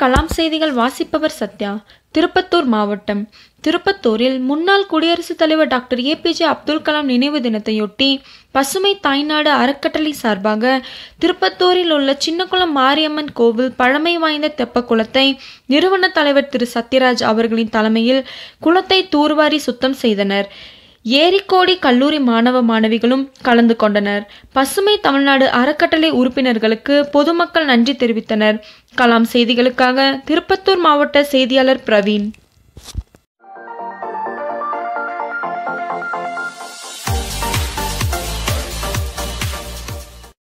கலாம் செய்திகள் வாசிப்பவர் சத்யா திருப்பத்தூர் மாவட்டம் திருப்பத்தூரில் முன்னாள் குடியரசுத் தலைவர் டாக்டர் ஏபிஜே அப்துல் கலாம் நினைவு தினத்தையொட்டி பசுமை தாய்நாடு அறக்கட்டளை சார்பாக திருப்பத்தூரில் உள்ள சின்னக்குளம் மாரியம்மன் கோவில் பழமை வாய்ந்த தெப்ப குளத்தை நிறுவன தலைவர் திரு சத்யராஜ் அவர்களின் தலைமையில் குளத்தை தூர்வாரி சுத்தம் செய்தனர் ஏரிக்கோடி கல்லூரி மாணவ மாணவிகளும் கலந்து கொண்டனர் பசுமை தமிழ்நாடு அறக்கட்டளை உறுப்பினர்களுக்கு பொதுமக்கள் நன்றி தெரிவித்தனர் கலாம் செய்திகளுக்காக திருப்பத்தூர் மாவட்ட செய்தியாளர் பிரவீன்